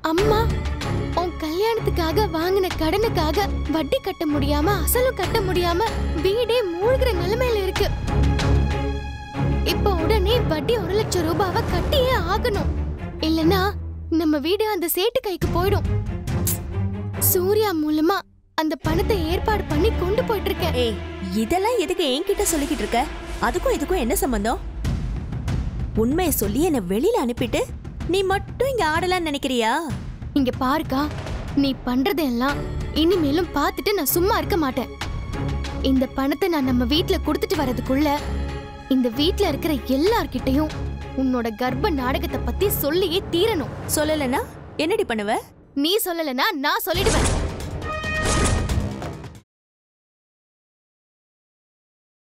அம்மா உன் கல்யாணத்துக்காக வாங்கின கடனுக்காக வட்டி கட்ட முடியாம அசலும் கட்ட முடியாம வீடே மூழ்கிற நிலைமையில இருக்கு இப்ப உடனே வட்டி ஒரு லட்சம் ரூபாவை கட்டியே ஆகணும் இல்லனா நம்ம வீடு அந்த சேட்டு கைக்கு போயிடும் சூர்யா மூலமா அந்த பணத்தை ஏற்பாடு பண்ணி கொண்டு போயிட்டு இருக்கேன் ஏய் இதெல்லாம் எதுக்கு என்கிட்ட சொல்லிக்கிட்டு இருக்க அதுக்கும் இதுக்கும் என்ன சம்பந்தம் உண்மையை சொல்லி என்னை வெளியில அனுப்பிட்டு நீ மட்டும் இங்க ஆடலாம்னு நினைக்கிறியா இங்க பாருக்கா நீ பண்றதெல்லாம் இனிமேலும் பார்த்துட்டு நான் சும்மா இருக்க மாட்டேன் இந்த பணத்தை நான் நம்ம வீட்ல கொடுத்துட்டு வரதுக்குள்ள இந்த வீட்ல இருக்கிற எல்லார்கிட்டயும் உன்னோட கர்ப்ப நாடகத்தை பத்தி சொல்லியே தீரணும் சொல்லலைன்னா என்னடி பண்ணுவ நீ சொல்லலனா நான் சொல்லிடுவேன்